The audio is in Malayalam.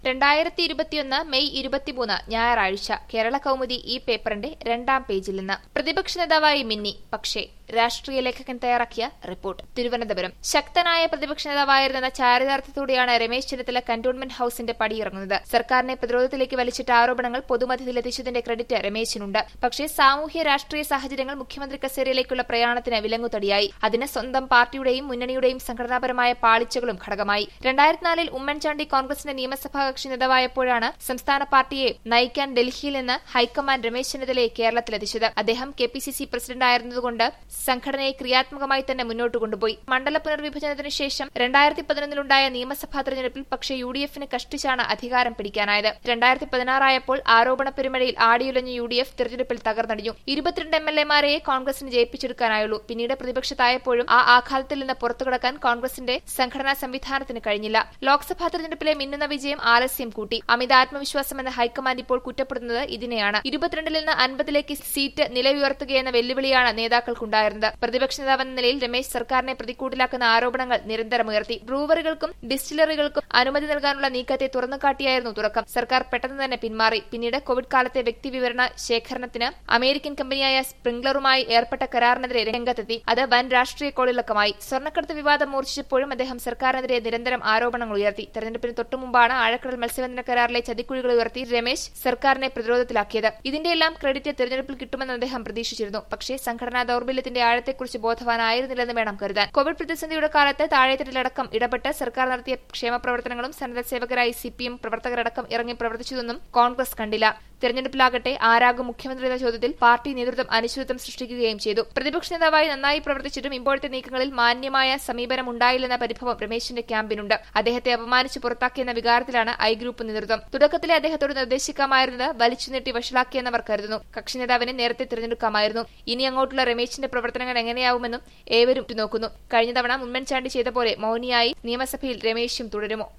രണ്ടായിരത്തി ഇരുപത്തിയൊന്ന് മെയ് ഇരുപത്തിമൂന്ന് ഞായറാഴ്ച കേരള കൗമുദി ഈ പേപ്പറിന്റെ രണ്ടാം പേജിൽ നിന്ന് പ്രതിപക്ഷ നേതാവായി മിന്നി പക്ഷേ രാഷ്ട്രീയ ലേഖകൻ തയ്യാറാക്കിയ റിപ്പോർട്ട് തിരുവനന്തപുരം ശക്തനായ പ്രതിപക്ഷ നേതാവായിരുന്ന ചാരിതാർത്ഥ്യത്തോടെയാണ് രമേശ് ചെന്നിത്തല കന്റോൺമെന്റ് ഹൌസിന്റെ പടിയിറങ്ങുന്നത് സർക്കാരിനെ പ്രതിരോധത്തിലേക്ക് വലിച്ചിട്ട ആരോപണങ്ങൾ പൊതുമധ്യത്തിലെത്തിച്ചതിന്റെ ക്രെഡിറ്റ് രമേശിനുണ്ട് പക്ഷേ സാമൂഹ്യ രാഷ്ട്രീയ സാഹചര്യങ്ങൾ മുഖ്യമന്ത്രി കസേരയിലേക്കുള്ള പ്രയാണത്തിന് വിലങ്ങുതടിയായി അതിന് സ്വന്തം പാർട്ടിയുടെയും മുന്നണിയുടെയും സംഘടനാപരമായ പാളിച്ചകളും ഘടകമായി രണ്ടായിരത്തിനാലിൽ ഉമ്മൻചാണ്ടി കോൺഗ്രസിന്റെ നിയമസഭാ കക്ഷി നേതാവായപ്പോഴാണ് സംസ്ഥാന പാർട്ടിയെ നയിക്കാൻ ഡൽഹിയിൽ നിന്ന് ഹൈക്കമാൻഡ് രമേശ് ചെന്നിത്തലയെ കേരളത്തിലെത്തിച്ചത് അദ്ദേഹം കെ പി സി സി പ്രസിഡന്റായിരുന്നതുകൊണ്ട് സംഘടനയെ ക്രിയാത്മകമായി തന്നെ മുന്നോട്ട് കൊണ്ടുപോയി മണ്ഡല പുനർവിഭജനത്തിന് ശേഷം രണ്ടായിരത്തി പതിനൊന്നിലുണ്ടായ നിയമസഭാ തെരഞ്ഞെടുപ്പിൽ പക്ഷേ യു ഡി എഫിന് കഷ്ടിച്ചാണ് അധികാരം പിടിക്കാനായത് രണ്ടായിരത്തി പതിനാറായപ്പോൾ ആരോപണ പെരുമഴയിൽ ആടിയുലഞ്ഞ യു ഡി എഫ് തെരഞ്ഞെടുപ്പിൽ തകർന്നടിഞ്ഞു ഇരുപത്തിരണ്ട് എം എൽ എമാരെ കോൺഗ്രസിന് ജയിപ്പിച്ചെടുക്കാനായുള്ളൂ പിന്നീട് പ്രതിപക്ഷത്തായപ്പോഴും ആ ആഘാതത്തിൽ നിന്ന് പുറത്തുകടക്കാൻ കോൺഗ്രസിന്റെ സംഘടനാ സംവിധാനത്തിന് കഴിഞ്ഞില്ല ലോക്സഭാ തെരഞ്ഞെടുപ്പിലെ മിന്നുന്ന വിജയം ആലസ്യം കൂട്ടി അമിത ആത്മവിശ്വാസമെന്ന് ഹൈക്കമാൻഡ് ഇപ്പോൾ കുറ്റപ്പെടുന്നത് ഇതിനെയാണ് ഇരുപത്തിരണ്ടിൽ നിന്ന് അൻപതിലേക്ക് സീറ്റ് നിലയുയർത്തുകയെന്ന വെല്ലുവിളിയാണ് നേതാക്കൾക്കുണ്ടായിരുന്നത് പ്രതിപക്ഷ നേതാവെന്ന നിലയിൽ രമേശ് സർക്കാരിനെ പ്രതിക്കൂട്ടിലാക്കുന്ന ആരോപണങ്ങൾ നിരന്തരമുയർത്തി ബ്രൂവറികൾക്കും ഡിസ്റ്റിലറികൾക്കും അനുമതി നൽകാനുള്ള നീക്കത്തെ തുറന്നുകാട്ടിയായിരുന്നു തുടക്കം സർക്കാർ പെട്ടെന്ന് തന്നെ പിന്മാറി പിന്നീട് കോവിഡ് കാലത്തെ വ്യക്തിവിവരണ ശേഖരണത്തിന് അമേരിക്കൻ കമ്പനിയായ സ്പ്രിംഗ്ലറുമായി ഏർപ്പെട്ട കരാറിനെതിരെ രംഗത്തെത്തി അത് വൻ രാഷ്ട്രീയ കോളിളക്കമായി സ്വർണ്ണക്കടത്ത് വിവാദം മൂർച്ഛിച്ചപ്പോഴും അദ്ദേഹം സർക്കാരിനെതിരെ നിരന്തരം ആരോപണങ്ങൾ ഉയർത്തി തെരഞ്ഞെടുപ്പിന് തൊട്ടുമുമ്പാണ് ആഴക്കടൽ മത്സ്യബന്ധന കരാറിലെ ചതിക്കുഴികൾ ഉയർത്തി രമേശ് സർക്കാരിനെ പ്രതിരോധത്തിലാക്കിയത് ഇതിന്റെയെല്ലാം ക്രെഡിറ്റ് തെരഞ്ഞെടുപ്പിൽ കിട്ടുമെന്ന് അദ്ദേഹം പ്രതീക്ഷിച്ചിരുന്നു പക്ഷേ സംഘടനാ ദൌർബല്യത്തിന്റെ ആഴത്തെക്കുറിച്ച് ബോധവാനായിരുന്നില്ലെന്ന് വേണം കരുതാൻ കോവിഡ് പ്രതിസന്ധിയുടെ കാലത്ത് താഴെത്തട്ടിലടക്കം ഇടപെട്ട് സർക്കാർ നടത്തിയ ക്ഷേമ പ്രവർത്തനങ്ങളും സന്നദ്ധ സേവകരായി സി പി എം പ്രവർത്തകരടക്കം ഇറങ്ങി പ്രവർത്തിച്ചതൊന്നും കോൺഗ്രസ് കണ്ടില്ല തെരഞ്ഞെടുപ്പിലാകട്ടെ ആരാകും മുഖ്യമന്ത്രി എന്ന ചോദ്യത്തിൽ പാർട്ടി നേതൃത്വം അനിശ്ചിതത്വം സൃഷ്ടിക്കുകയും ചെയ്തു പ്രതിപക്ഷ നേതാവായി നന്നായി പ്രവർത്തിച്ചിട്ടും ഇപ്പോഴത്തെ നീക്കങ്ങളിൽ മാന്യമായ സമീപനം ഉണ്ടായില്ലെന്ന പരിഭവം രമേശിന്റെ ക്യാമ്പിനുണ്ട് അദ്ദേഹത്തെ അപമാനിച്ച് പുറത്താക്കിയെന്ന വികാരത്തിലാണ് ഐ ഗ്രൂപ്പ് നേതൃത്വം തുടക്കത്തിലെ അദ്ദേഹത്തോട് നിർദ്ദേശിക്കാമായിരുന്നത് വലിച്ചു നീട്ടി വഷളാക്കിയെന്നവർ കരുതുന്നു കക്ഷി നേതാവിനെ നേരത്തെ തിരഞ്ഞെടുക്കാമായിരുന്നു ഇനി അങ്ങോട്ടുള്ള രമേശിന്റെ പ്രവർത്തനങ്ങൾ എങ്ങനെയാവുമെന്നും ഏവരും നോക്കുന്നു കഴിഞ്ഞ തവണ ഉമ്മൻചാണ്ടി ചെയ്ത പോലെ മൌനിയായി നിയമസഭയിൽ രമേശും തുടരുമോ